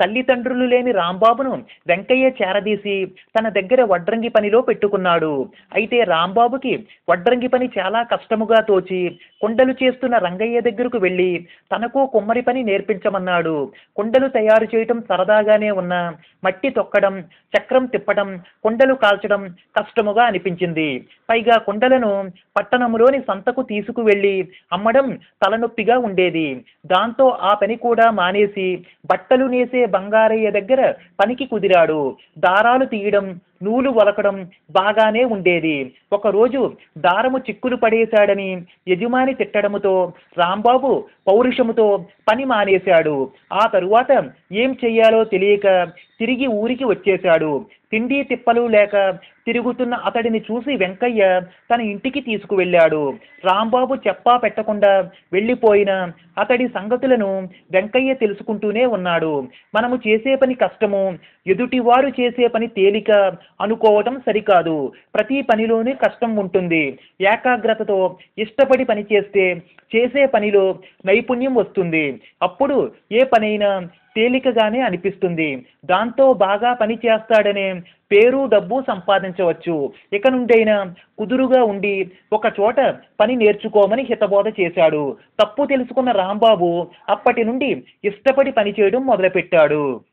తల్లిదండ్రులు లేని రాంబాబును వెంకయ్య చేరదీసి తన దగ్గర వడ్రంగి పనిలో పెట్టుకున్నాడు అయితే రాంబాబుకి వడ్రంగి పని చాలా కష్టముగా తోచి కుండలు చేస్తున్న రంగయ్య దగ్గరకు వెళ్ళి తనకు కుమ్మరి పని నేర్పించమన్నాడు కుండలు తయారు చేయటం సరదాగానే ఉన్న మట్టి తొక్కడం చక్రం తిప్పడం కుండలు కాల్చడం కష్టముగా అనిపించింది పైగా కుండలను పట్టణములోని సంతకు తీసుకువెళ్ళి అమ్మడం తలనొప్పిగా ఉండేది దాంతో ఆ పని కూడా మానేసి బట్టలు నేసే బంగారయ్య దగ్గర పనికి కుదిరాడు దారాలు తీయడం నూలు వలకడం బాగానే ఉండేది ఒకరోజు దారము చిక్కులు పడేశాడని యజమాని తిట్టడముతో రాంబాబు పౌరుషముతో పని మానేశాడు ఆ తరువాత ఏం చెయ్యాలో తెలియక తిరిగి ఊరికి వచ్చేశాడు తిండి తిప్పలు లేక తిరుగుతున్న అతడిని చూసి వెంకయ్య తన ఇంటికి తీసుకువెళ్ళాడు రాంబాబు చెప్పా పెట్టకుండా వెళ్ళిపోయిన అతడి సంగతులను వెంకయ్య తెలుసుకుంటూనే ఉన్నాడు మనము చేసే పని కష్టము ఎదుటివారు చేసే పని తేలిక అనుకోవటం సరికాదు ప్రతి పనిలోనే కష్టం ఉంటుంది ఏకాగ్రతతో ఇష్టపడి పని చేస్తే చేసే పనిలో నైపుణ్యం వస్తుంది అప్పుడు ఏ పనైనా తేలికగానే అనిపిస్తుంది దాంతో బాగా పని చేస్తాడనే పేరు డబ్బు సంపాదించవచ్చు ఇక నుండైనా కుదురుగా ఉండి ఒక చోట పని నేర్చుకోమని హితబోధ చేశాడు తప్పు తెలుసుకున్న రాంబాబు అప్పటి నుండి ఇష్టపడి పని చేయడం మొదలుపెట్టాడు